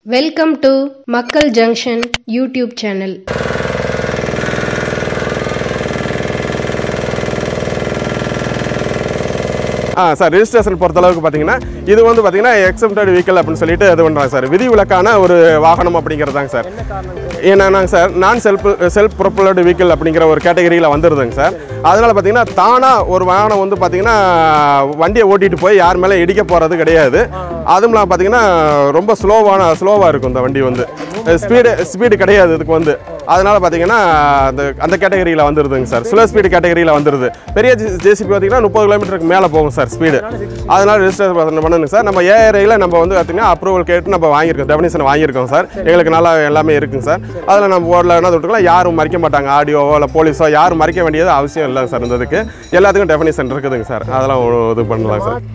Welcome to Makkal junction YouTube channel ஆ sir registration பொறுத்தளவுக்கு பார்த்தீங்கன்னா இது வந்து பார்த்தீங்கன்னா எக்ஸம்டட் வெஹிக்கல் அப்படின்னு சொல்லிட்டு இது பண்ணுறாங்க சார் விதிவிலக்கான ஒரு வாகனம் அப்படிங்கிறதாங்க சார் என்னன்னாங்க சார் நான் செல்ஃப் செல்ஃப் ப்ரொப்பலர்டு வெஹிக்கிள் அப்படிங்கிற ஒரு கேட்டகரியில் வந்துடுதுங்க சார் அதனால் பார்த்தீங்கன்னா தானாக ஒரு வாகனம் வந்து பார்த்தீங்கன்னா வண்டியை ஓட்டிட்டு போய் யார் மேலே இடிக்க போகிறது கிடையாது அதுவும் இல்லாமல் பார்த்தீங்கன்னா ரொம்ப ஸ்லோவான ஸ்லோவாக இருக்கும் இந்த வண்டி வந்து ஸ்பீடு ஸ்பீடு கிடையாது இதுக்கு வந்து அதனால் பார்த்தீங்கன்னா அந்த அந்த கேட்டகரியில் வந்துடுதுங்க சார் ஸ்லோ ஸ்பீடு கேட்டகரியில் வந்துடுது பெரிய ஜேசிபி பார்த்தீங்கன்னா முப்பது கிலோமீட்டருக்கு மேலே போகும் சார் ஸ்பீடு அதனால் ரெஜிஸ்டர் பண்ணணுங்க சார் நம்ம ஏஐயில் நம்ம வந்து பார்த்தீங்கன்னா அப்ரூவல் கேட்டு நம்ம வாங்கியிருக்கோம் டெஃபினேஷன் வாங்கியிருக்கோம் சார் எங்களுக்கு நல்லா எல்லாமே இருக்குங்க சார் அதில் நம்ம போர்டில் என்ன விட்டுக்கலாம் யாரும் மறைக்க மாட்டாங்க ஆடியோவோ இல்லை போலீஸோ யாரும் மறைக்க வேண்டியது அவசியம் இல்லைங்க சார் இந்த இதுக்கு எல்லாத்துக்கும் டெஃபினேஷன் இருக்குதுங்க சார் அதெல்லாம் ஒரு இது பண்ணலாம் சார்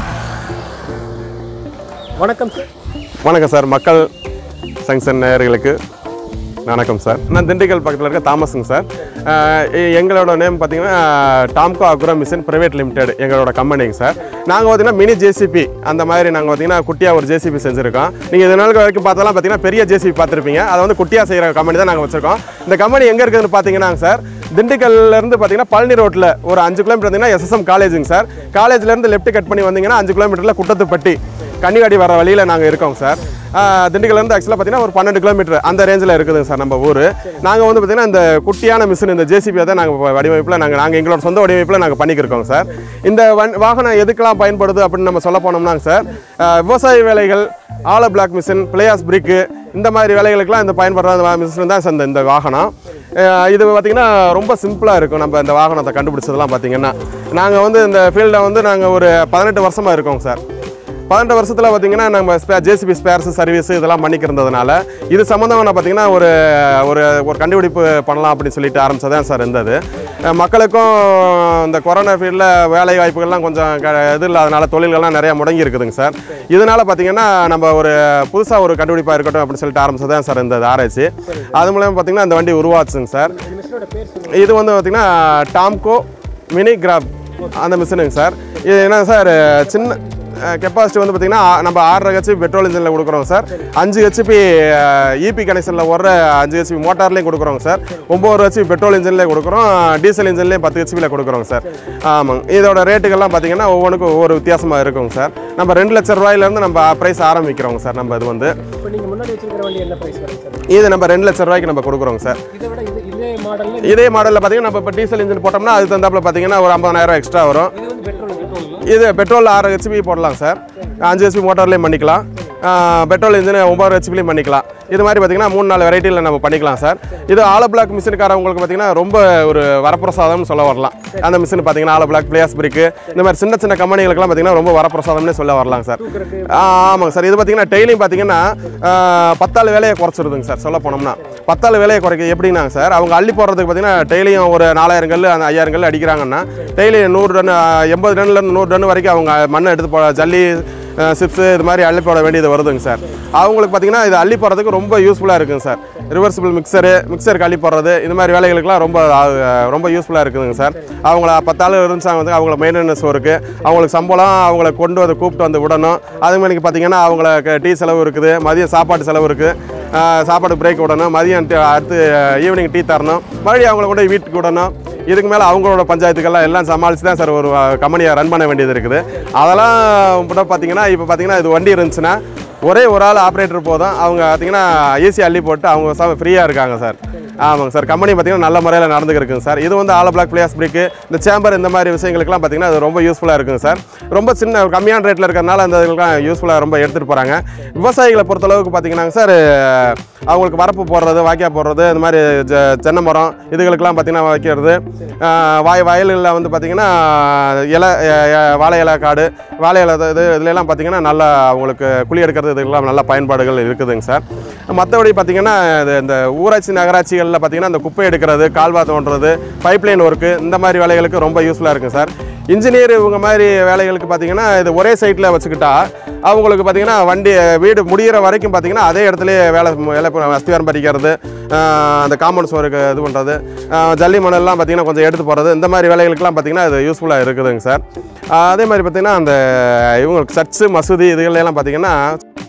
வணக்கம் சார் வணக்கம் சார் மக்கள் சங்ஷன் நேயர்களுக்கு வணக்கம் சார் நான் திண்டுக்கல் பக்கத்தில் இருக்க தாமஸுங்க சார் அஹ் எ- எங்களோட நேம் பார்த்தீங்கன்னா Tamco agro mission private limited எங்களோட கம்பெனிங்க சார் நாங்கள் பார்த்தீங்கன்னா மினி ஜேசிபி அந்த மாதிரி நாங்கள் பார்த்தீங்கன்னா குட்டியாக ஒரு ஜேசிபி செஞ்சுருக்கோம் நீங்கள் இது நாள் வரைக்கும் பார்த்தாலும் பார்த்தீங்கன்னா பெரிய ஜேசிபி பார்த்துருப்பீங்க அதை வந்து குட்டியாக செய்கிற கம்பெனி தான் நாங்கள் வச்சுருக்கோம் இந்த கம்பெனி எங்கே இருக்குதுன்னு பார்த்தீங்கன்னா சார் திண்டுக்கல்ல இருந்து பார்த்தீங்கன்னா பழனி ரோட்டில் ஒரு அஞ்சு கிலோமீட்டர் வந்தீங்கன்னா எஸ்எஸ்எம் காலேஜுங்க சார் காலேஜ்லேருந்து லெஃப்ட் கட் பண்ணி வந்தீங்கன்னா அஞ்சு கிலோமீட்டரில் குட்டத்துப்பட்டி கன்னிவாடி வர வழியில் நாங்கள் இருக்கோம் சார் ஆஹ் திண்டுக்கல்லேருந்து ஆக்சுவலாக பார்த்தீங்கன்னா ஒரு பன்னெண்டு கிலோமீட்டர் அந்த ரேஞ்சில் இருக்குதுங்க சார் நம்ம ஊர் நாங்கள் வந்து பார்த்தீங்கன்னா இந்த குட்டியான மிஷின் இந்த ஜேசிபியை தான் நாங்கள் வடிவமைப்பில் நாங்கள் நாங்கள் எங்களோட சொந்த வடிவமைப்பில் நாங்கள் பண்ணிக்கிருக்கோம் சார் இந்த வன் வாகனம் எதுக்கெல்லாம் பயன்படுது அப்படின்னு நம்ம சொல்ல போனோம்னாங்க சார் ஆஹ் விவசாய வேலைகள் ஆல பிளாக் மிஷின் பிளேயாஸ் பிரிக்கு இந்த மாதிரி வேலைகளுக்கெல்லாம் இந்த பயன்படுற மிஷின் தான் சார் இந்த இந்த வாகனம் ஆஹ் இது பார்த்திங்கன்னா ரொம்ப சிம்பிளாக இருக்கும் நம்ம இந்த வாகனத்தை கண்டுபிடிச்சதெல்லாம் பார்த்தீங்கன்னா நாங்கள் வந்து இந்த ஃபீல்டை வந்து நாங்கள் ஒரு பதினெட்டு வருஷமாக இருக்கோம் சார் பன்னெண்டு வருஷத்தில் பார்த்தீங்கன்னா நம்ம ஸ்பே ஜேசிபி ஸ்பேர்ஸ் சர்வீஸ் இதெல்லாம் பண்ணிக்கிறதுனால இது சம்மந்தமான பார்த்தீங்கன்னா ஒரு ஒரு ஒரு கண்டுபிடிப்பு பண்ணலாம் அப்படின்னு சொல்லிட்டு ஆரம்பிச்சதான் சார் இருந்தது அஹ் மக்களுக்கும் இந்த கொரோனா ஃபீல்டில் வேலை வாய்ப்புகள்லாம் கொஞ்சம் க இது இல்லாதனால தொழில்கள்லாம் நிறையா முடங்கி இருக்குதுங்க சார் இதனால் பார்த்தீங்கன்னா நம்ம ஒரு புதுசாக ஒரு கண்டுபிடிப்பாக இருக்கட்டும் அப்படின்னு சொல்லிட்டு ஆரம்பிச்சதான் சார் இந்த ஆராய்ச்சி அது மூலமா பார்த்தீங்கன்னா இந்த வண்டி உருவாச்சுங்க சார் இந்த மிஷினோட பேர் சொல்லுங்க இது வந்து பார்த்தீங்கன்னா டாம்கோ மினி கிராப் அந்த மிஷினுங்க சார் இது என்ன சார் சின்ன கெப்பாசிட்டி வந்து பார்த்தீங்கன்னா ஆ- நம்ம ஆறரை ஹெச்பி பெட்ரோல் இன்ஜினில் கொடுக்குறோம் சார் அஞ்சு ஹெச்பி இபி கனெக்ஷனில் வர்ற அஞ்சு ஹெச்பி மோட்டார்லேயும் கொடுக்குறோங்க சார் ஒம்பது ஹெச்பி பெட்ரோல் இன்ஜின்லேயே கொடுக்குறோம் டீசல் இன்ஜின்லேயும் பத்து ஹெச்பியில் கொடுக்குறோங்க சார் ஆமாங்க இதோட ரேட்டுகள்லாம் பார்த்தீங்கன்னா ஒவ்வொன்றுக்கும் ஒவ்வொரு வித்தியாசமாக இருக்குங்க சார் நம்ம ரெண்டு லட்ச ரூபாயிலேருந்து நம்ம ப்ரைஸ் ஆரம்பிக்கிறோங்க சார் நம்ம இது வந்து இப்போ நீங்கள் முன்னாடி வச்சிருக்கிற வண்டி என்ன ப்ரைஸ் வருங்க சார் இது நம்ம ரெண்டு லட்ச ரூபாய்க்கு நம்ம கொடுக்குறோங்க சார் இதை விட இது இதே மாடலில் இதே மாடலில் பார்த்தீங்கன்னா நம்ம இப்போ டீசல் இன்ஜின் போட்டோம்னா அது தந்தாப்புல பார்த்தீங்கன்னா ஒரு ஐம்பதாயிரம் எக்ஸ்ட்ரா வரும் இது வந்து பெட்ரோல் பெட்ரோல் இது பெட்ரோல் ஆறு ஹெச்பி போடலாம் சார் அஞ்சு ஹெச்பி மோட்டார்லேயும் பண்ணிக்கலாம் பெட்ரோல் இன்ஜின் ஒம்பது ஹெச்பிலையும் பண்ணிக்கலாம் இது மாதிரி பார்த்தீங்கன்னா மூணு நாலு வெரைட்டியில் நம்ம பண்ணிக்கலாம் சார் இது ஆல பிளாக் மிஷினுக்காரவங்களுக்கு பார்த்தீங்கன்னா ரொம்ப ஒரு வரப்பிரசாதம்னு சொல்ல வரலாம் அந்த மிஷின் பார்த்தீங்கன்னா ஆல பிளாக் பிளேஸ் பிரிக்கு இந்த மாதிரி சின்ன சின்ன கம்பெனிகளுக்கெல்லாம் பார்த்தீங்கன்னா ரொம்ப வரப்பிரசாதம்னே சொல்ல வரலாம் சார் ஆ, ஆமாங்க சார் இது பார்த்தீங்கன்னா டெய்லியும் பார்த்தீங்கன்னா ஆ, பத்தாள் வேலையை குறைச்சிருதுங்க சார் சொல்ல போனோம்னா பத்தாள் வேலையை குறைக்க எப்படின்னாங்க சார் அவங்க அள்ளி போடுறதுக்கு பார்த்தீங்கன்னா டெய்லியும் ஒரு நாலாயிரம் கல் அந்த ஐயாயிரம் கல் அடிக்கிறாங்கன்னா டெய்லி நூறு டன் ஆ, எண்பது டன்லேருந்து நூறு டன் வரைக்கும் அவங்க மண்ணை எடுத்து போ ஜல்லி சிப்ஸு இது மாதிரி அள்ளி போட வேண்டியது வருதுங்க சார் அவங்களுக்கு பார்த்தீங்கன்னா இது அள்ளி போடுறதுக்கு ரொம்ப யூஸ்ஃபுல்லாக இருக்குங்க சார் ரிவர்சிபிள் மிக்சரு மிக்சருக்கு அள்ளி போடுறது இந்த மாதிரி வேலைகளுக்கெல்லாம் ரொம்ப ஆ, ரொம்ப யூஸ்ஃபுல்லாக இருக்குதுங்க சார் அவங்கள பத்தாள் இருந்துச்சாங்க வந்து அவங்கள மெயின்டெனன்ஸ் ஒர்க்கு அவங்களுக்கு சம்பளம் அவங்கள கொண்டு வந்து கூப்பிட்டு வந்து விடணும் அது மாதிரி பார்த்தீங்கன்னா அவங்களுக்கு டீ செலவு இருக்குது மதியம் சாப்பாட்டு செலவு இருக்குது சாப்பாடு பிரேக் விடணும் மதியம் டி- அடுத்து ஈவினிங் டீ தரணும் மறுபடியும் அவங்கள கொண்டு போய் வீட்டுக்கு விடணும் இதுக்கு மேலே அவங்களோட பஞ்சாயத்துக்கெல்லாம் எல்லாம் சமாளித்து தான் சார் ஒரு கம்பெனியை ரன் பண்ண வேண்டியது இருக்குது அதெல்லாம் கூட பார்த்தீங்கன்னா இப்போ பார்த்தீங்கன்னா இது வண்டி இருந்துச்சுன்னா ஒரே ஒரு ஆள் ஆப்ரேட்டர் போதும் அவங்க பார்த்தீங்கன்னா ஈஸி அள்ளி போட்டு அவங்க ஃப்ரீயாக இருக்காங்க சார் ஆமாங்க சார் கம்பெனி பார்த்தீங்கன்னா நல்ல முறையில் நடந்துருக்குங்க சார் இது வந்து ஆல பிளாக் பிளேஸ் பிரிக்கு இந்த சேம்பர் இந்த மாதிரி விஷயங்களுக்குலாம் பார்த்தீங்கன்னா அது ரொம்ப யூஸ்ஃபுல்லாக இருக்குங்க சார் ரொம்ப சின்ன கம்மியான ரேட்டில் இருக்கிறனால அந்த இதுக்கெல்லாம் யூஸ்ஃபுல்லாக ரொம்ப எடுத்துகிட்டு போகிறாங்க விவசாயிகளை பொறுத்தளவுக்கு பார்த்தீங்கன்னாங்க சார் அவங்களுக்கு வரப்பு போடுறது வாய்க்கால் போடுறது இந்த மாதிரி ஜ தென்னை மரம் இதுகளுக்கெல்லாம் பார்த்தீங்கன்னா வைக்கிறது ஆஹ் வாய் வயல்களில் வந்து பார்த்தீங்கன்னா இலை அஹ் அஹ் வாழை இலை காடு வாழை இலை இது இதுலலாம் பார்த்தீங்கன்னா நல்லா அவங்களுக்கு குழி எடுக்கிறது இதுக்கெல்லாம் நல்ல பயன்பாடுகள் இருக்குதுங்க சார் மற்றபடி பார்த்தீங்கன்னா இது இந்த ஊராட்சி நகராட்சிகளில் பார்த்தீங்கன்னா இந்த குப்பை எடுக்கிறது கால்வா தோண்டுறது பைப்லைன் ஒர்க்கு இந்த மாதிரி வேலைகளுக்கு ரொம்ப யூஸ்ஃபுல்லாக இருக்குங்க சார் இன்ஜினியர் இவங்க மாதிரி வேலைகளுக்கு பார்த்தீங்கன்னா இது ஒரே சைட்டில் வச்சுக்கிட்டா அவங்களுக்கு பார்த்தீங்கன்னா வண்டி வீடு முடியிற வரைக்கும் பார்த்தீங்கன்னா அதே இடத்துலயே வேலை வேலை ப- அஸ்திவாரம் பறிக்கிறது ஆஹ் அந்த காம்பவுண்ட் சுவருக்கு இது பண்ணுறது ஜல்லி மணல்லாம் பார்த்தீங்கன்னா கொஞ்சம் எடுத்து போகிறது இந்த மாதிரி வேலைகளுக்கெல்லாம் பார்த்தீங்கன்னா இது யூஸ்ஃபுல்லாக இருக்குதுங்க சார் ஆஹ் அதே மாதிரி பார்த்தீங்கன்னா அந்த இவங்களுக்கு சர்ச்சு மசூதி இதுகளெல்லாம் பார்த்தீங்கன்னா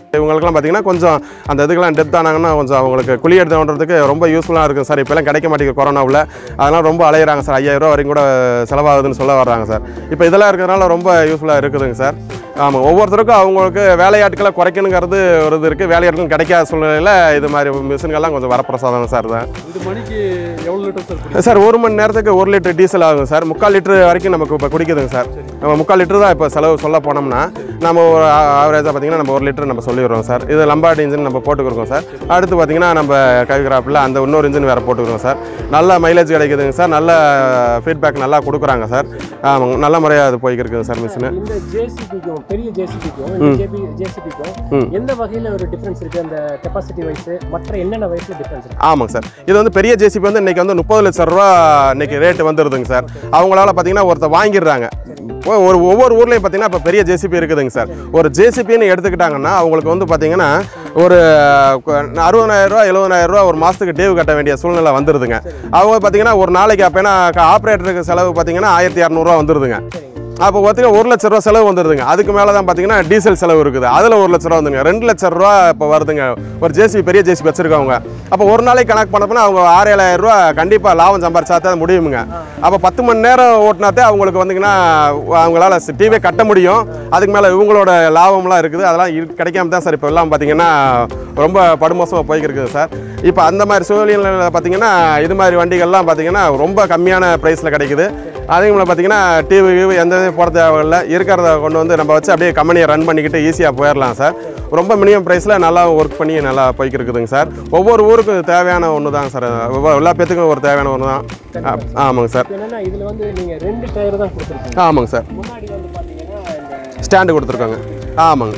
இவங்களுக்குலாம் பார்த்தீங்கன்னா கொஞ்சம் அந்த இதுக்கெல்லாம் டெப்த் ஆனாங்கன்னா கொஞ்சம் அவங்களுக்கு குழி எடுத்து பண்ணுறதுக்கு ரொம்ப யூஸ்ஃபுல்லாக இருக்கும் சார் இப்போலாம் கிடைக்க மாட்டேங்குது கொரோனாவில் அதனால் ரொம்ப அலையிறாங்க சார் ஐயாயிரம் ரூபா வரைக்கும் கூட செலவாகுதுன்னு சொல்ல வர்றாங்க சார் இப்போ இதெல்லாம் இருக்கிறதுனால ரொம்ப யூஸ்ஃபுல்லாக இருக்குதுங்க சார் ஆமாம் ஒவ்வொருத்தருக்கும் அவங்களுக்கு வேலையாட்களை குறைக்கணுங்கிறது ஒரு இது இருக்குது வேலையாட்களும் கிடைக்காத சூழ்நிலையில் இது மாதிரி மிஷின்கள்லாம் கொஞ்சம் வரப்பிரசாதம் சார் தான் இது மணிக்கு எவ்வளோ லிட்டர் சார் குடிக்கும் சார் ஒரு மணி நேரத்துக்கு ஒரு லிட்டர் டீசல் ஆகும் சார் முக்கால் லிட்டர் வரைக்கும் நமக்கு இப்போ குடிக்குதுங்க சார் நம்ம முக்கால் லிட்டர் தான் இப்போ செலவு சொல்ல போனோம்னா நம்ம ஒரு ஆவரேஜாக பார்த்தீங்கன்னா நம்ம ஒரு லிட்டர் நம்ம சொல்லிடுறோம் சார் இது லம்பார்டு இன்ஜின் நம்ம போட்டுக்கிறோம் சார் அடுத்து பார்த்தீங்கன்னா நம்ம கைகிராஃபில் அந்த இன்னொரு இன்ஜின் வேறு போட்டுக்கிறோம் சார் நல்ல மைலேஜ் கிடைக்குதுங்க சார் நல்ல ஃபீட்பேக் நல்லா கொடுக்குறாங்க சார் ஆமாங்க நல்ல முறையாக அது போய்க்கிருக்குது சார் மிஷினு இந்த ஜேசிபிக்கும் பெரிய ஜேசிபிக்கும் இந்த ஜேபி ஜேசிபிக்கும் எந்த வகையில ஒரு டிஃபரன்ஸ் இருக்கு அந்த கெப்பாசிட்டி வைஸ் மற்ற என்னென்ன வயசுல டிஃபரன்ஸ் இருக்கு ஆமாங்க சார் இது வந்து பெரிய ஜேசிபி வந்து இன்னைக்கு வந்து முப்பது லட்சம் ரூபா இன்னைக்கு ரேட்டு வந்துருதுங்க சார் அவங்களால பார்த்தீங்கன்னா ஒருத்தர் வாங்கிடுறாங்க இப்போ ஒரு ஒவ்வொரு ஊர்லேயும் பார்த்தீங்கன்னா இப்போ பெரிய ஜேசிபி இருக்குதுங்க சார் ஒரு ஜேசிபின்னு எடுத்துக்கிட்டாங்கன்னா அவங்களுக்கு வந்து பார்த்தீங்கன்னா ஒரு அறுபதாயிரம் ரூபா எழுபதாயிரம் ரூபா ஒரு மாதத்துக்கு டேவு கட்ட வேண்டிய சூழ்நிலை வந்துருதுங்க அவங்க பார்த்தீங்கன்னா ஒரு நாளைக்கு அப்போனா ஆப்ரேட்டருக்கு செலவு பார்த்தீங்கன்னா ஆயிரத்தி இரநூறுவா வந்துருதுங்க அப்போ பார்த்தீங்கன்னா ஒரு லட்ச ரூபா செலவு வந்துருதுங்க அதுக்கு மேலே தான் பார்த்தீங்கன்னா டீசல் செலவு இருக்குது அதில் ஒரு லட்ச ரூபா வந்துங்க ரெண்டு லட்ச ரூபா இப்போ வருதுங்க ஒரு ஜேசிபி பெரிய ஜேசிபி வச்சிருக்கவங்க அப்போ ஒரு நாளைக்கு கணக்கு பண்ணப்போனா அவங்க ஆறு ஏழாயிரம் ரூபா கண்டிப்பாக லாபம் சம்பாரிச்சா தான் முடியுமுங்க அப்போ பத்து மணி நேரம் ஓட்டினாத்தே அவங்களுக்கு வந்தீங்கன்னா அவங்களால டிவியை கட்ட முடியும் அதுக்கு மேலே இவங்களோட லாபம்லாம் இருக்குது அதெல்லாம் இரு- கிடைக்காம தான் சார் இப்போ எல்லாம் பார்த்தீங்கன்னா ரொம்ப படுமோசமாக போய்க்கிருக்குது சார் இப்போ அந்த மாதிரி சூழ்நிலையில் பார்த்தீங்கன்னா இது மாதிரி வண்டிகள்லாம் பார்த்தீங்கன்னா ரொம்ப கம்மியான ப்ரைஸில் கிடைக்குது அதே மாதிரி பார்த்தீங்கன்னா டிவி கிவி எந்த இதுவும் போட தேவையில்ல இருக்கிறத கொண்டு வந்து நம்ம வச்சு அப்படியே கம்பெனியை ரன் பண்ணிக்கிட்டு ஈஸியாக போயிடலாம் சார் ரொம்ப மினிமம் ப்ரைஸில் நல்லா ஒர்க் பண்ணி நல்லா போய்க்கு இருக்குதுங்க சார் ஒவ்வொரு ஊருக்கும் இது தேவையான ஒன்று தான் சார் ஒவ்வொரு- எல்லா பேத்துக்கும் ஒரு தேவையான ஒன்று தான் ஆ, ஆமாங்க சார் என்னன்னா இதுல வந்து நீங்க ரெண்டு டயர் தான் கொடுத்துருக்கீங்க ஆமாங்க சார் முன்னாடி வந்து பாத்தீங்கன்னா இந்த ஸ்டாண்டு கொடுத்துருக்காங்க ஆமாங்க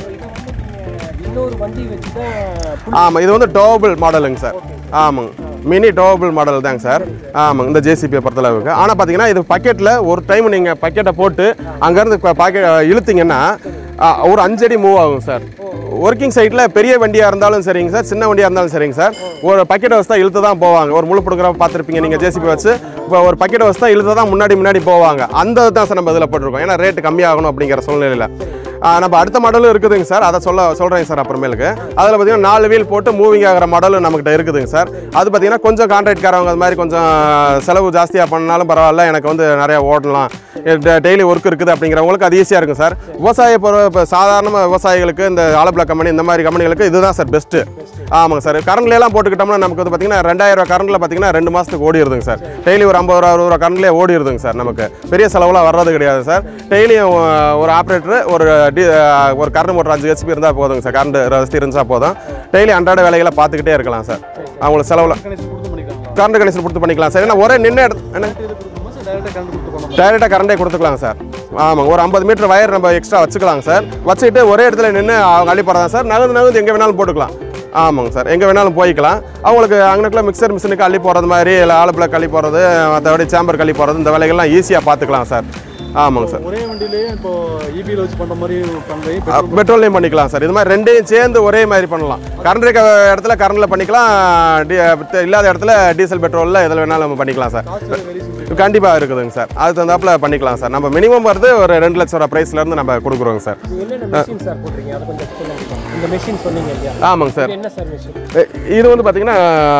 நீங்க இன்னொரு வண்டி வச்சு தான் ஆமாம் இது வந்து டோபிள் மாடலுங்க சார் ஆமாங்க மினி டோபிள் மாடல் தாங்க சார் ஆமாங்க இந்த ஜேசிபியை பொறுத்தளவுக்கு ஆனால் பார்த்தீங்கன்னா இது பக்கெட்டில் ஒரு டைம் நீங்கள் பக்கெட்டை போட்டு அங்கேருந்து பாக்கெட் இழுத்தீங்கன்னா ஆ, ஒரு அஞ்சடி மூவ் ஆகும் சார் ஒர்க்கிங் சைட்டில் பெரிய வண்டியாக இருந்தாலும் சரிங்க சார் சின்ன வண்டியாக இருந்தாலும் சரிங்க சார் ஒரு பக்கெட்டை வச்சு தான் இழுத்து தான் போவாங்க ஒரு முழு பிடுங்குற பார்த்துருப்பீங்க நீங்கள் ஜேசிபி வச்சு இப்போ ஒரு பக்கெட்டை வச்சு தான் இழுத்து தான் முன்னாடி முன்னாடி போவாங்க அந்த தான் சார் நம்ம இதில் போட்டிருக்கோம் ஏன்னா ரேட்டு கம்மியாகணும் அப்படிங்கிற சூழ்நிலையில் ஆ, நம்ம அடுத்த மாடலும் இருக்குதுங்க சார் அதை சொல்ல சொல்கிறேங்க சார் அப்புறமேலுக்கு அதில் பார்த்தீங்கன்னா நாலு வீல் போட்டு மூவிங் ஆகிற மாடலும் நம்மகிட்ட இருக்குதுங்க சார் அது பார்த்தீங்கன்னா கொஞ்சம் கான்ட்ராக்ட்காரவங்க அது மாதிரி கொஞ்சம் செலவு ஜாஸ்தியாக பண்ணாலும் பரவாயில்ல எனக்கு வந்து நிறையா ஓடலாம் டெய்லி ஒர்க் இருக்குது அப்படிங்கிறவங்களுக்கு அது ஈஸியாக இருக்கும் சார் விவசாய பொருள் இப்போ சாதாரண விவசாயிகளுக்கு இந்த ஆலப்பிளா கம்பெனி இந்த மாதிரி கம்பெனிகளுக்கு இதுதான் சார் பெஸ்ட்டு ஆமாங்க சார் கரண்ட்ல எல்லாம் போட்டுக்கிட்டோம்னா நமக்கு வந்து பார்த்தீங்கன்னா ரெண்டாயிரம் ரூபா கரண்ட்ல பார்த்தீங்கன்னா ரெண்டு மாதத்துக்கு ஓடிடுதுங்க சார் டெய்லி ஒரு ஐம்பது ரூபா அறுபது ரூபா கரண்ட்லேயே ஓடிடுதுங்க சார் நமக்கு பெரிய செலவுலாம் வர்றது கிடையாது சார் டெய்லியும் ஒரு ஆப்ரேட்டர் ஒரு டி ஒரு கரண்ட் மோட்டர் அஞ்சு ஹெச்பி இருந்தால் போதுங்க சார் கரண்ட் வசதி இருந்தால் போதும் டெய்லி அன்றாட வேலைகளை பார்த்துக்கிட்டே இருக்கலாம் சார் அவங்களுக்கு செலவுலாம் கனெக்ஷன் கொடுத்து பண்ணிக்கலாம் கரண்ட் கனெக்ஷன் கொடுத்து பண்ணிக்கலாம் சார் ஏன்னா ஒரே நின்று இடத்து என்ன இது கொடுக்கணுமா சார் டேரெக்டாக கரண்ட் கொடுத்து பண்ணலாம் டைரெக்டாக கரண்டே கொடுத்துக்கலாம் சார் ஆமாங்க ஒரு ஐம்பது மீட்டர் வயர் நம்ம எக்ஸ்ட்ரா வச்சுக்கலாங்க சார் வச்சுக்கிட்டு ஒரே இடத்துல நின்று அவங்க அள்ளிப்படுறதா சார் நகர்ந்து நகர்ந்து எங்கே வேணாலும் போட்டுக்கலாம் ஆமாங்க சார் எங்கே வேணாலும் போய்க்கலாம் அவங்களுக்கு அங்கனக்குள்ள மிக்சர் மிஷினுக்கு அள்ளி போடுறது மாதிரி இல்லை ஆலப்பில் கள்ளி போடுறது மற்றபடி சேம்பர் கள்ளி போடுறது இந்த வேலைகள்லாம் ஈஸியாக பார்த்துக்கலாம் சார் ஆமாங்க சார் ஒரே வண்டியிலேயே இப்போ இபியில் வச்சு பண்ணுற மாதிரி பண்ணுறீங்க பெட்ரோல்லையும் பண்ணிக்கலாம் சார் இது மாதிரி ரெண்டையும் சேர்ந்து ஒரே மாதிரி பண்ணலாம் கரண்ட் இருக்க இடத்துல கரண்டில் பண்ணிக்கலாம் டி இல்லாத இடத்துல டீசல் பெட்ரோலில் எதில் வேணாலும் நம்ம பண்ணிக்கலாம் சார் வெரி சிம்பிள் கண்டிப்பாக இருக்குதுங்க சார் அது தகுந்தாப்புல பண்ணிக்கலாம் சார் நம்ம மினிமம் வருது ஒரு ரெண்டு லட்ச ரூபா ப்ரைஸ்லேருந்து நம்ம கொடுக்குறோங்க சார் நீங்க என்னென்ன மெஷின் சார் போடுறீங்க அதை கொஞ்சம் சொல்லுங்க இந்த மெஷின் சொன்னீங்க இல்லையா ஆமாங்க சார் இது என்ன சார் மெஷின் எ- இது வந்து பார்த்தீங்கன்னா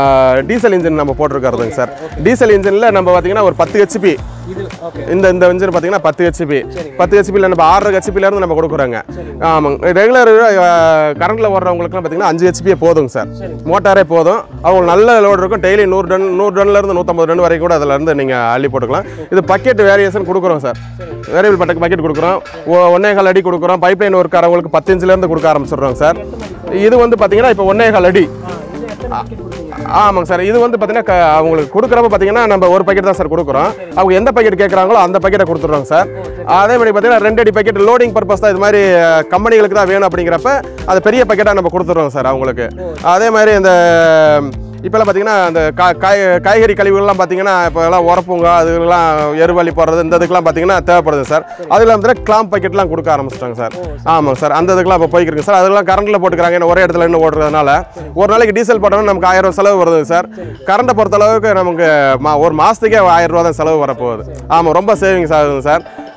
டீசல் இன்ஜின் நம்ம போட்டிருக்கிறதுங்க சார் டீசல் இன்ஜினில் நம்ம பார்த்தீங்கன்னா ஒரு பத்து ஹெச்பி இது ஓகே இந்த இந்த இன்ஜின் பார்த்தீங்கன்னா பத்து ஹெச்பி பத்து ஹெச்பியில் நம்ம ஆறரை ஹெச்பிலேருந்து நம்ம கொடுக்குறோங்க ஆமாங்க ரெகுலர் கரண்ட்டில் ஓடுறவங்களுக்குலாம் பார்த்தீங்கன்னா அஞ்சு ஹெச்பியே போதுங்க சார் மோட்டாரே போதும் அவங்க நல்ல லோடு இருக்கும் டெய்லி நூறு டன் நூறு டன்லேருந்து நூற்றம்பது டன் வரைக்கும் கூட அதில் இருந்து நீங்கள் அள்ளி போட்டுக்கலாம் இது பக்கெட் வேரியேஷன் கொடுக்குறோம் சார் வேரியபிள் பட்டக்கு பக்கெட் கொடுக்குறோம் ஒ- ஒன்னே கால் அடி கொடுக்குறோம் பைப் லைன் ஒர்க் ஆகிறவங்களுக்கு பத்து இன்ச்சிலேருந்து கொடுக்க ஆரம்பிச்சிடுறோம் சார் இது வந்து பார்த்தீங்கன்னா இப்போ ஒன்னே கால் அடி இது எத்தனை packet கொடுத்தீங்க ஆமாங்க சார் இது வந்து பார்த்தீங்கன்னா க- அவங்களுக்கு கொடுக்குறப்ப பார்த்தீங்கன்னா நம்ம ஒரு பாக்கெட் தான் சார் கொடுக்குறோம் அவங்க எந்த பாக்கெட் கேட்குறாங்களோ அந்த பாக்கெட்டை கொடுத்துட்றோங்க சார் அதே மாதிரி பார்த்தீங்கன்னா ரெண்டு அடி பாக்கெட் லோடிங் பர்பஸ் தான் இது மாதிரி அஹ், கம்பெனிகளுக்கு தான் வேணும் அப்படிங்கிறப்ப அது பெரிய பாக்கெட்டாக நம்ம கொடுத்துட்றோம் சார் அவங்களுக்கு அதே மாதிரி இந்த இப்போல்லாம் பார்த்தீங்கன்னா அந்த கா- காய் காய்கறி கழிவுகள்லாம் பார்த்தீங்கன்னா இப்போ எல்லாம் உரப்புங்க அதுக்கெல்லாம் எருவலி போடுறது இந்த இதுக்கெல்லாம் பார்த்தீங்கன்னா தேவைப்படுது சார் அதில் வந்து கிளாம் பாக்கெட்லாம் கொடுக்க ஆரம்பிச்சிட்டாங்க சார் ஆமாங்க சார் அந்த இதுக்கெல்லாம் இப்போ போய்க்கிருக்கு சார் அதெல்லாம் கரண்ட்டில் போட்டுக்கிறாங்க ஏன்னா ஒரே இடத்துல நின்று ஓடுறதுனால ஒரு நாளைக்கு டீசல் போட்டோம்னா நமக்கு ஆயிரம் ரூபா செலவு வருது சார் கரண்ட்டை பொறுத்த அளவுக்கு நமக்கு மா ஒரு மாதத்துக்கே ஆயிரம் ரூபா தான் செலவு வரப்போகுது ஆமாம் ரொம்ப சேவிங்ஸ் ஆகுது சார்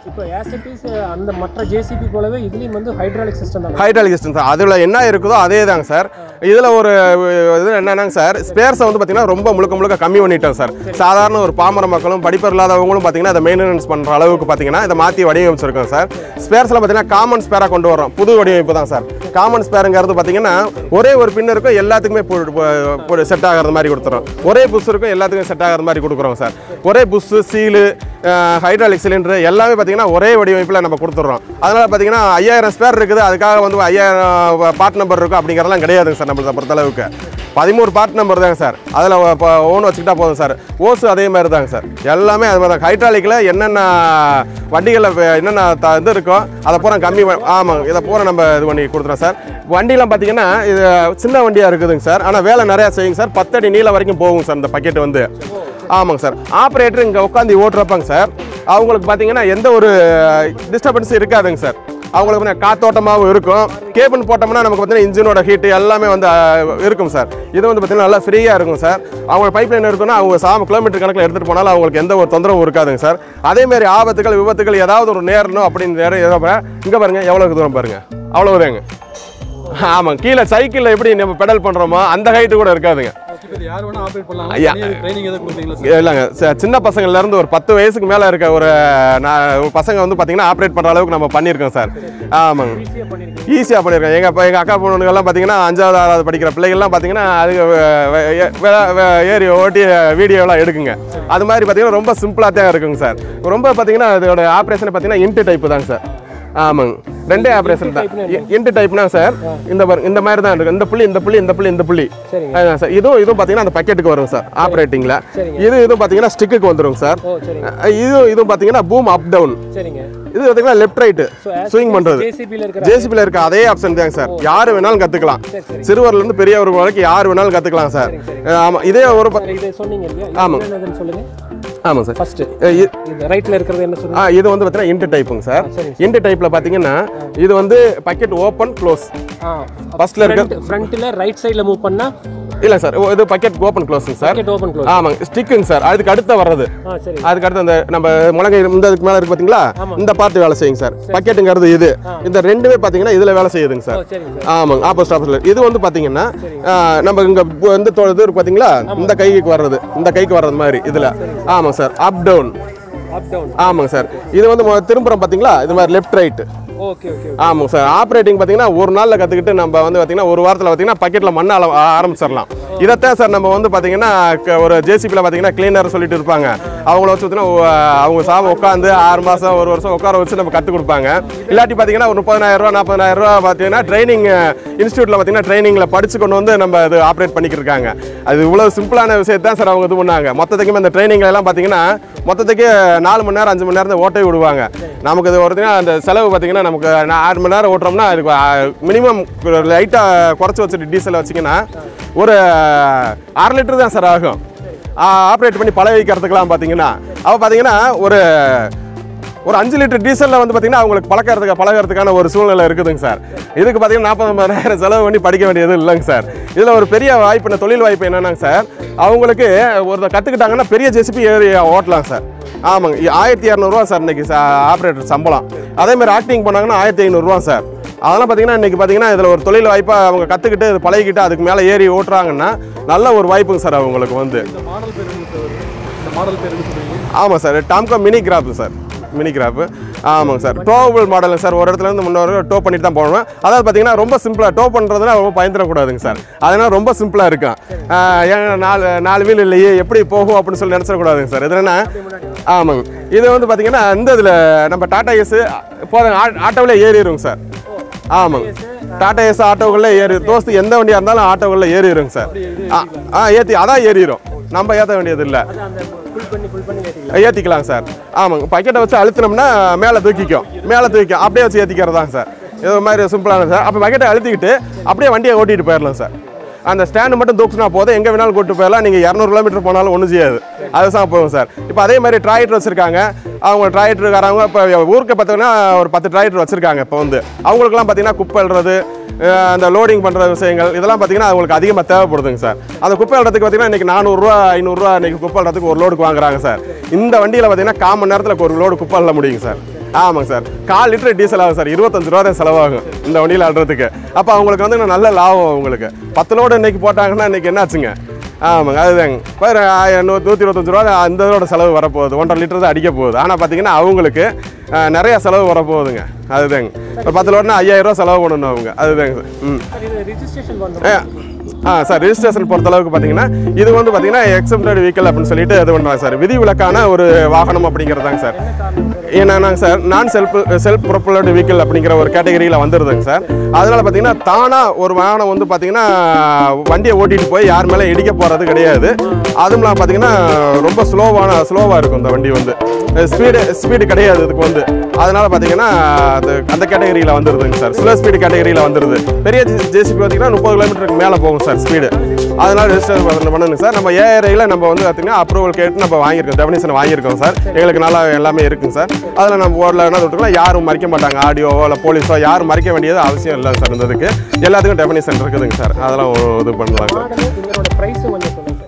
இப்போ as it is அந்த மற்ற ஜேசிபி போலவே இதுலயும் வந்து ஹைட்ராலிக் சிஸ்டம் தான் ஹைட்ராலிக் சிஸ்டம் சார் அதில் என்ன இருக்குதோ அதே தாங்க சார் இதில் ஒரு இது என்னன்னாங்க சார் ஸ்பேர்ஸை வந்து பார்த்தீங்கன்னா ரொம்ப முழுக்க முழுக்க கம்மி பண்ணிட்டோம் சார் சாதாரண ஒரு பாமர மக்களும் படிப்பர் இல்லாதவங்களும் பார்த்தீங்கன்னா அதை மெயின்டெனன்ஸ் பண்ணுற அளவுக்கு பார்த்தீங்கன்னா இதை மாற்றி வடிவமைச்சிருக்கோம் சார் ஸ்பேர்ஸில் பார்த்தீங்கன்னா காமன் ஸ்பேராக கொண்டு வரோம் புது வடிவமைப்பு தான் சார் காமன் ஸ்பேருங்கிறது பார்த்தீங்கன்னா ஒரே ஒரு பின் இருக்கும் எல்லாத்துக்குமே செட் ஆகிற மாதிரி கொடுத்துறோம் ஒரே புஷ் இருக்கும் எல்லாத்துக்கும் செட் ஆகிற மாதிரி கொடுக்குறோம் சார் ஒரே புஷ்ஷு சீலு ஹைட்ராலிக் சிலிண்டர் எல்லாமே பார்த்தீங்கன்னா ஒரே வடிவமைப்பில் நம்ம கொடுத்துட்றோம் அதனால் பார்த்தீங்கன்னா ஐயாயிரம் ஸ்பேர் இருக்குது அதுக்காக வந்து ஐயாயிரம் பார்ட் நம்பர் இருக்கும் அப்படிங்கிறதெல்லாம் கிடையாதுங்க சார் நம்மளை பொறுத்தளவுக்கு பதிமூணு பார்ட் நம்பர் தாங்க சார் அதில் இப்போ ஓன் வச்சுக்கிட்டா போதும் சார் ஓஸு அதே மாதிரி தாங்க சார் எல்லாமே அது மாதிரி தான் ஹைட்ராலிக்கில் என்னென்ன வண்டிகளில் என்னென்ன த இது இருக்கோ அதை பூரா கம்மி ப- ஆமாங்க இதை பூரா நம்ம இது பண்ணி கொடுத்துறோம் சார் வண்டிலாம் பார்த்தீங்கன்னா இது சின்ன வண்டியாக இருக்குதுங்க சார் ஆனால் வேலை நிறையா செய்யுங்க சார் பத்தடி நீளம் வரைக்கும் போகும் சார் இந்த பக்கெட் வந்து ஆமாங்க சார் ஆப்ரேட்டர் இங்கே உட்காந்து ஓட்டுறப்பாங்க சார் அவங்களுக்கு பார்த்தீங்கன்னா எந்த ஒரு டிஸ்டர்பன்ஸும் இருக்காதுங்க சார் அவங்களுக்கு வந்து காத்தோட்டமாகவும் இருக்கும் கேபிள் போட்டோம்னா நமக்கு பார்த்தீங்கன்னா இன்ஜினோட ஹீட் எல்லாமே வந்து அஹ், இருக்கும் சார் இது வந்து பார்த்தீங்கன்னா நல்லா ஃப்ரீயாக இருக்கும் சார் அவங்க பைப் லைன் இருக்குன்னா அவங்க சாம கிலோமீட்டர் கணக்கில் எடுத்துகிட்டு போனாலும் அவங்களுக்கு எந்த ஒரு தொந்தரவும் இருக்காதுங்க சார் அதேமாரி ஆபத்துகள் விபத்துகள் ஏதாவது ஒரு நேரணும் அப்படின்னு நேரம் ஏதோ இங்கே பாருங்க எவ்வளோ தூரம் பாருங்க அவ்வளோ தாங்க ஆமாம் கீழே சைக்கிளில் எப்படி நம்ம பெடல் பண்ணுறோமோ அந்த ஹைட்டு கூட இருக்காதுங்க இப்போ இது யார் வேணா ஆப்ரேட் பண்ணலாம் ஐயா. ட்ரைனிங் எதாவது கொடுத்தீங்களா சார் இல்லைங்க ச- சின்ன பசங்கள்ல இருந்து ஒரு பத்து வயசுக்கு மேலே இருக்க ஒரு நான் ஒரு பசங்க வந்து பார்த்தீங்கன்னா ஆப்ரேட் பண்ணுற அளவுக்கு நம்ம பண்ணியிருக்கோம் சார் ஆமாங்க ஈஸியாக பண்ணிருக்கீங்க ஈஸியாக பண்ணியிருக்கோம் எங்கள் இப்போ எங்கள் அக்கா பொண்ணுங்கெல்லாம் பார்த்தீங்கன்னா அஞ்சாவது ஆறாவது படிக்கிற பிள்ளைகள்லாம் பார்த்தீங்கன்னா அது வெ- வெ- வெ- வெ- ஏறி ஓட்டி வீடியோலாம் எடுக்குங்க அது மாதிரி பார்த்தீங்கன்னா ரொம்ப சிம்பிளாக தான் இருக்குங்க சார் ரொம்ப பார்த்தீங்கன்னா இதோட ஆப்ரேஷன் பார்த்தீங்கன்னா இன்ட்டு டைப்பு தாங்க சார் ஆமாங்க ரெண்டே ஆப்ரேஷன் தான் இன்ட்டு டைப்னா சார் இந்த பாருங்க இந்த மாதிரி தான் இருக்கு இந்த புள்ளி இந்த புள்ளி இந்த புள்ளி இந்த புள்ளி சரிங்க. அதுதான் சார் இதுவும் இதுவும் பார்த்தீங்கன்னா அந்த பக்கெட்டுக்கு வரும் சார் ஆப்ரேட்டிங்கில் சரிங்க. இது இதுவும் பார்த்தீங்கன்னா ஸ்டிக்குக்கு வந்துடும் சார் ஓ சரிங்க இது இதுவும் பார்த்தீங்கன்னா பூம் அப் டவுன் சரிங்க இது பார்த்தீங்கன்னா லெஃப்ட் ரைட்டு ஸோ ஸ்விங் பண்ணுறது ஜேசிபியில் இருக்கிற ஜேசிபியில் இருக்க அதே ஆப்ஷன் தாங்க சார் யார் வேணாலும் கற்றுக்கலாம் சரி சரி சிறுவர்ல இருந்து பெரியவர் வரைக்கும் யார் வேணாலும் கற்றுக்கலாம் சார் ஆமாம் இதே ஒரு ப- சார் இதை சொன்னீங்க இல்லையா இது ஆமாம். என்னதுன்னு சொல்லுங்க ஆமாம் சார் ஃபர்ஸ்ட் அஹ் இ- இந்த ரைட்ல இருக்கிறது என்ன ஆ சொல்லுங்க இது வந்து பார்த்தீங்கன்னா இன்ட்டு டைப்புங்க சார் சரிங்க இன்ட்டு டைப்பில் பார்த்தீங்கன்னா இது வந்து பக்கெட் ஓப்பன் க்ளோஸ் ஆ ஃபர்ஸ்ட்ல இருக்க ஃப்ரண்ட்ல ரைட் சைடுல மூவ் பண்ணா இல்லை சார் இது பக்கெட் ஓப்பன் க்ளோஸுங்க சார் பாக்கெட் ஓபன் க்ளோஸ் ஆமாங்க ஸ்டிக்குங்க சார் அதுக்கு அடுத்த வர்றது ஆ சரி அதுக்கு அடுத்து அந்த நம்ம முழங்கை இந்த இதுக்கு மேலே இருக்கு பார்த்தீங்களா இந்த பார்ட் வேலை செய்யுங்க சார் பக்கெட்டுங்கிறது இது இந்த ரெண்டுமே பார்த்தீங்கன்னா இதில் வேலை செய்யுதுங்க ஓ சார் சரிங்க சார் ஆமாங்க ஆப்போசிட் ஆப்போசிட் இது வந்து பார்த்தீங்கன்னா ஆ, நம்ம இங்கே வந்து தொ- இது இருக்கு பார்த்தீங்களா இந்த கைக்கு வர்றது இந்த கைக்கு வர்றது மாதிரி இதில் ஆமாங்க sir up down up down ஆமாங்க சார் இது வந்து மொ- திரும்புறோம் பார்த்தீங்களா இது மாதிரி லெஃப்ட் ரைட்டு ஓகே ஓகே ஆமாங்க சார் ஆப்ரேட்டிங் பார்த்தீங்கன்னா ஒரு நாளில் கற்றுக்கிட்டு நம்ம வந்து பார்த்தீங்கன்னா ஒரு வாரத்தில் பார்த்தீங்கன்னா பக்கெட்டில் மண்ண அள ஆரம்பிச்சிடலாம் இதைத்தான் சார் நம்ம வந்து பார்த்தீங்கன்னா க- ஒரு ஜேசிபியில் பார்த்தீங்கன்னா கிளீனர் சொல்லிட்டு இருப்பாங்க அவங்கள வச்சு பார்த்தீங்கன்னா ஒ- அவங்க சாம உட்காந்து ஆறு மாதம் ஒரு வருஷம் உட்கார வச்சு நம்ம கற்றுக் கொடுப்பாங்க இல்லாட்டி பார்த்தீங்கன்னா ஒரு முப்பதாயிரம் ரூபா நாற்பதாயிரம் ரூபா பார்த்தீங்கன்னா ட்ரைனிங் இன்ஸ்டியூட்டில் பார்த்தீங்கன்னா ட்ரைனிங்கில் படிச்சு கொண்டு வந்து நம்ம இது ஆப்ரேட் பண்ணிக்கிட்டு இருக்காங்க அது இவ்வளோ சிம்பிளான விஷயத்தை தான் சார் அவங்க இது பண்ணாங்க மொத்தத்துக்குமே அந்த ட்ரைனிங்ல எல்லாம் பார்த்தீங்கன்னா மொத்தத்துக்கு நாலு மணி நேரம் அஞ்சு மணி நேரம் ஓட்டை விடுவாங்க நமக்கு இது ஒரு அந்த செலவு பார்த்தீங்கன்னா நமக்கு நான் ஆறு மணி நேரம் ஓட்டுறோம்னா அதுக்கு மினிமம் லைட்டாக குறைச்சி வச்சுட்டு டீசலை வச்சிங்கன்னா ஒரு அரை லிட்டர் தான் சார் ஆகும் ஆப்ரேட் பண்ணி பழக வைக்கிறதுக்கெல்லாம் பார்த்தீங்கன்னா அவள் பார்த்தீங்கன்னா ஒரு ஒரு அஞ்சு லிட்டர் டீசலில் வந்து பார்த்தீங்கன்னா அவங்களுக்கு பழக்கிறதுக்கு பழகிறதுக்கான ஒரு சூழ்நிலை இருக்குதுங்க சார் இதுக்கு பார்த்தீங்கன்னா நாற்பது செலவு பண்ணி படிக்க வேண்டியது இல்லைங்க சார் இதில் ஒரு பெரிய வாய்ப்பு என்ன தொழில் வாய்ப்பு என்னன்னாங்க சார் அவங்களுக்கு ஒரு கற்றுக்கிட்டாங்கன்னா பெரிய ஜெசிபி ஏறி ஓட்டலாம் சார் ஆமாங்க இ- ஆயிரத்தி இரநூறுவா சார் இன்னைக்கு ஆப்ரேட்டர் சம்பளம் அதே மாதிரி ஆக்டிங் பண்ணாங்கன்னா ஆயிரத்தி ஐநூறுரூவா சார் அதெல்லாம் பார்த்தீங்கன்னா இன்றைக்கி பார்த்தீங்கன்னா இதில் ஒரு தொழில் வாய்ப்பாக அவங்க கற்றுக்கிட்டு இது பழகிக்கிட்டு அதுக்கு மேலே ஏறி ஓட்டுறாங்கன்னா நல்ல ஒரு வாய்ப்புங்க சார் அவங்களுக்கு வந்து இந்த மாடல் பேர் என்ன சார் வருது? இந்த மாடல் பேர் என்ன சொல்றீங்க ஆமாம் sir Tamco mini grab sir mini grab ஆமாங்க சார் டோவபிள் மாடலுங்க சார் ஒரு இடத்துல இருந்து முன்னோரு டோ பண்ணிட்டு தான் போகணும் அதாவது பார்த்தீங்கன்னா ரொம்ப சிம்பிளாக டோ பண்ணுறதுனா ரொம்ப பயந்துடக்கூடாதுங்க சார் அதனால் ரொம்ப சிம்பிளாக இருக்கும் ஆஹ் ஏன்னா நாலு நாலு வீல் இல்லையே எப்படி போகும் அப்படின்னு சொல்லி நினச்சிடக்கூடாதுங்க சார் இது என்னன்னா ஆமாங்க இது வந்து பார்த்தீங்கன்னா இந்த இதில் நம்ம டாடா ஏஸு போதுங்க ஆட்டோவில் ஏறிடுங்க சார் ஆமாங்க டாடா ஏஸ் ஆட்டோக்குள்ளே ஏறி தோஸ்து எந்த வண்டியாக இருந்தாலும் ஆட்டோக்குள்ளே ஏறிடுங்க சார் ஆ ஆ ஏற்றி அதான் ஏறிடும் நம்ம ஏற்ற வேண்டியது இல்லை அது அந்த புல் பண்ணி புல் பண்ணி ஏற்றிக்கலாம் ஏற்றிக்கலாம் சார் ஆமாங்க பக்கெட்டை வச்சு அழுத்தினோம்னா மேலே தூக்கிக்கும் மேலே தூக்கிக்கும் அப்படியே வச்சு ஏற்றிக்கிறதாங்க சார் இது மாதிரி சிம்பிளான சார் அப்போ பக்கெட்டை அழுத்திக்கிட்டு அப்படியே வண்டியை ஓட்டிகிட்டு போயிடலாம் சார் அந்த ஸ்டாண்டு மட்டும் தூக்குனா போதும் எங்கே வேணாலும் கூட்டு போயிடலாம் நீங்கள் இரநூறு கிலோமீட்டர் போனாலும் ஒன்றும் செய்யாது அதுதான் போகும் சார் இப்போ அதே மாதிரி டிராக்டர் வச்சுருக்காங்க அவங்க டிராக்டருக்காரவங்க இப்போ ஊருக்கு பார்த்தீங்கன்னா ஒரு பத்து டிராக்டர் வச்சுருக்காங்க இப்போ வந்து அவங்களுக்குலாம் பார்த்தீங்கன்னா குப்பை அள்ளுறது அஹ் அந்த லோடிங் பண்ணுற விஷயங்கள் இதெல்லாம் பார்த்தீங்கன்னா அவங்களுக்கு அதிகமாக தேவைப்படுதுங்க சார் அந்த குப்பை அள்ளுறதுக்கு பார்த்தீங்கன்னா இன்றைக்கி நானூறுரூவா ஐநூறுரூவா இன்றைக்கி குப்பை அள்ளுறதுக்கு ஒரு லோடுக்கு வாங்குறாங்க சார் இந்த வண்டியில் பார்த்தீங்கன்னா கால் மணி நேரத்தில் ஒரு லோடு குப்பை அள்ள முடியுங்க சார் ஆமாங்க சார் கால் லிட்டர் டீசல் ஆகும் சார் இருபத்தஞ்சு ரூபா தான் செலவாகும் இந்த வண்டியில் ஆடுறதுக்கு அப்போ அவங்களுக்கு வந்து நல்ல லாபம் அவங்களுக்கு பத்து லோடு இன்னைக்கு போட்டாங்கன்னா இன்னைக்கு என்னாச்சுங்க ஆமாங்க அதுதாங்க பாரு ஆயிரம் நூ நூற்றி இருபத்தஞ்சு ரூபா அந்த இதோட செலவு வரப்போகுது ஒன்றரை லிட்டர் தான் அடிக்க போகுது ஆனால் பார்த்தீங்கன்னா அவங்களுக்கு அஹ், நிறைய செலவு வரப்போகுதுங்க அதுதாங்க இப்போ பத்து லோடுனா ஐயாயிரம் ரூபா செலவு பண்ணணும் அவங்க அதுதாங்க சார் ம் சார் இது ரிஜிஸ்ட்ரேஷன் பண்ணணும் ஆ சார் ரெஜிஸ்ட்ரேஷன் பொறுத்த அளவுக்கு பார்த்தீங்கன்னா இது வந்து பார்த்தீங்கன்னா எக்ஸப்டட் வெஹிக்கல் அப்படின்னு சொல்லிட்டு இது பண்ணுறாங்க சார் விதிவிலக்கான ஒரு வாகனம் அப்படிங்கிறதாங்க சார் என்ன காரணம் சார் என்னன்னாங்க சார் நான் செல்ஃப் செல்ஃப் ப்ரொப்பலர்டு வெஹிக்கிள் அப்படிங்கிற ஒரு கேட்டகரியில் வந்துருதுங்க சார் அதனால் பார்த்தீங்கன்னா தானாக ஒரு வாகனம் வந்து பார்த்தீங்கன்னா வண்டியை ஓட்டிட்டு போய் யார் மேலே இடிக்க போகிறது கிடையாது அதுவும் இல்லாமல் பார்த்தீங்கன்னா ரொம்ப ஸ்லோவான ஸ்லோவாக இருக்கும் இந்த வண்டி வந்து ஸ்பீடு ஸ்பீடு கிடையாது இதுக்கு வந்து அதனால் பார்த்தீங்கன்னா அது அந்த கேட்டகரியில் வந்துருதுங்க சார் ஸ்லோ ஸ்பீடு கேட்டகரியில் வந்துருது பெரிய ஜேசிபி பார்த்தீங்கன்னா முப்பது கிலோமீட்டருக்கு மேலே போகும் சார் ஸ்பீடு அதனால் ரெஜிஸ்டர் பண்ணணுங்க சார் நம்ம ஏஐயில் நம்ம வந்து பார்த்தீங்கன்னா அப்ரூவல் கேட்டு நம்ம வாங்கியிருக்கோம் டெஃபினேஷன் வாங்கியிருக்கோம் சார் எங்களுக்கு நல்லா எல்லாமே இருக்குங்க சார் அதில் நம்ம ஓடல என்ன விட்டுக்கலாம் யாரும் மறிக்க மாட்டாங்க ஆடியோவோ இல்லை போலீஸோ யாரும் மறிக்க வேண்டியது அவசியம் இல்லை சார் இந்த இதுக்கு எல்லாத்துக்கும் டெஃபினேஷன் இருக்குதுங்க சார் அதெல்லாம் ஒரு இது பண்ணலாம் சார் மாடலு இதனோட